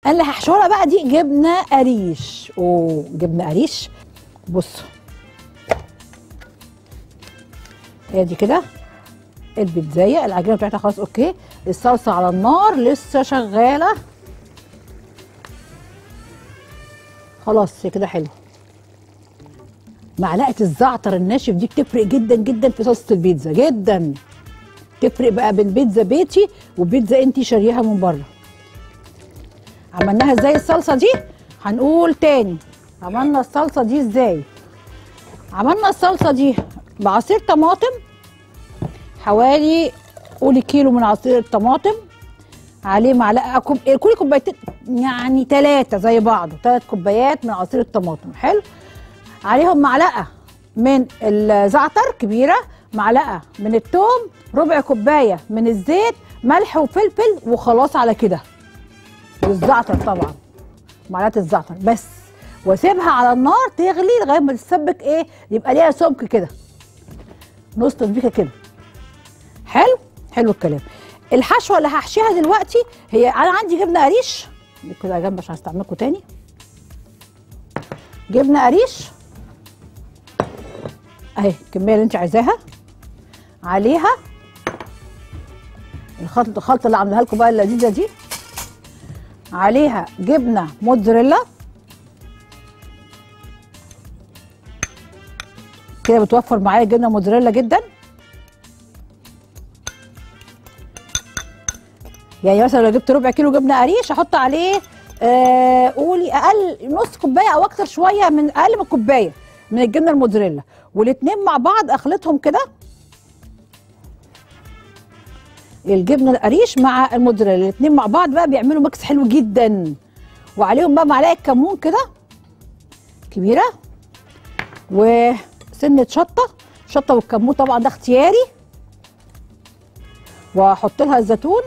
اللي هحشرها بقى دي جبنه قريش اوه جبنه قريش بصوا ادي كده البيتزايه العجينه بتاعتها خلاص اوكي الصلصه على النار لسه شغاله خلاص كده حلو معلقه الزعتر الناشف دي بتفرق جدا جدا في صلصه البيتزا جدا تفرق بقى بين بيتزا بيتي وبيتزا انتي شاريها من بره عملناها ازاي الصلصه دي هنقول تاني عملنا الصلصه دي ازاي عملنا الصلصه دي بعصير طماطم حوالي قولي كيلو من عصير الطماطم عليه معلقه كوب كل كوبايتين يعني ثلاثه زي بعض ثلاث كوبايات من عصير الطماطم حلو عليهم معلقه من الزعتر كبيره معلقه من الثوم ربع كوبايه من الزيت ملح وفلفل وخلاص على كده والزعتر طبعا معلقه الزعتر بس واسيبها على النار تغلي لغايه ما تتسبك ايه يبقى ليها سمك كده نص تسبيكه كده حلو حلو الكلام الحشوه اللي هحشيها دلوقتي هي انا عندي جبنه قريش دي كده جنب عشان هستعملكم تاني جبنه قريش اهي الكميه اللي انت عايزاها عليها الخلطه الخلطه اللي عاملاها لكم بقى اللذيذه دي عليها جبنه موتزاريلا كده بتوفر معايا جبنه موتزاريلا جدا يعني مثلا لو جبت ربع كيلو جبنه قريش احط عليه آه قولي اقل نص كوبايه او اكتر شويه من اقل من كوبايه من الجبنه الموتزاريلا والاتنين مع بعض اخلطهم كده الجبنه القريش مع الموتزاريلا الاتنين مع بعض بقى بيعملوا ميكس حلو جدا وعليهم بقى معلقه كمون كده كبيره وسنه شطه شطه والكمون طبعا ده اختياري واحط لها الزيتون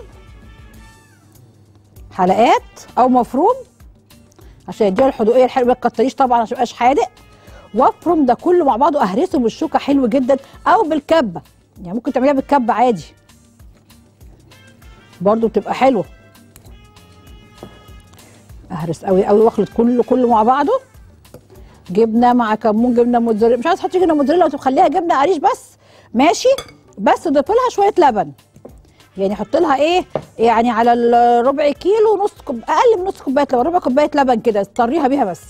حلقات او مفروم عشان يديها الحدوقيه الحلوه ما تكتريش طبعا عشان ميبقاش حادق وافرم ده كله مع بعضه اهرسه بالشوكه حلو جدا او بالكبه يعني ممكن تعمليها بالكبه عادي برضو بتبقى حلوه اهرس قوي قوي واخلط كله كله مع بعضه جبنه مع كمون جبنه موتزاريلا مش عايز تحطي جبنه موتزاريلا وتخليها جبنه قريش بس ماشي بس ضيف لها شويه لبن يعني حط لها ايه يعني على الربع كيلو نص كوب اقل من نص كوبايه لبن ربع كوبايه لبن كده طريها بيها بس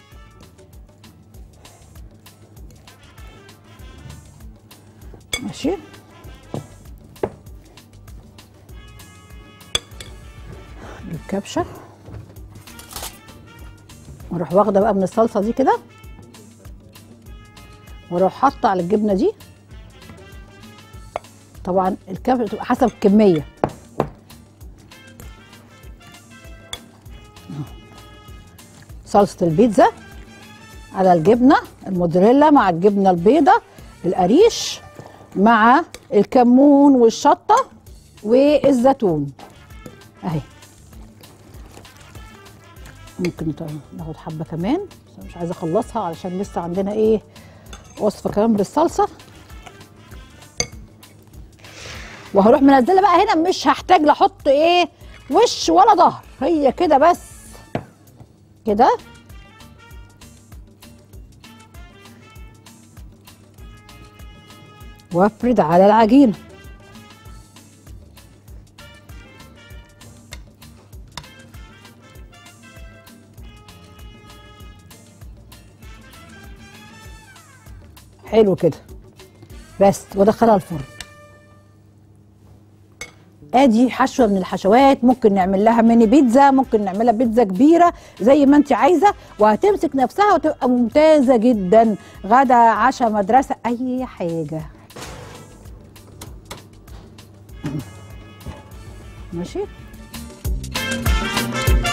ماشي الكبشه واروح واخده بقى من الصلصه دي كده واروح حاطه على الجبنه دي طبعا الكبشه بتبقى حسب الكميه صلصه البيتزا على الجبنه الموتزاريلا مع الجبنه البيضه القريش مع الكمون والشطه والزيتون اهي ممكن ناخد حبه كمان بس مش عايزه اخلصها علشان لسه عندنا ايه وصفه كمان بالصلصه وهروح منزله بقى هنا مش هحتاج لا احط ايه وش ولا ظهر هي كده بس كده وافرد على العجينه حلو كده بس وادخلها الفرن ادي حشوه من الحشوات ممكن نعمل لها ميني بيتزا ممكن نعملها بيتزا كبيره زي ما انت عايزه وهتمسك نفسها وتبقى ممتازه جدا غدا عشاء مدرسه اي حاجه ماشي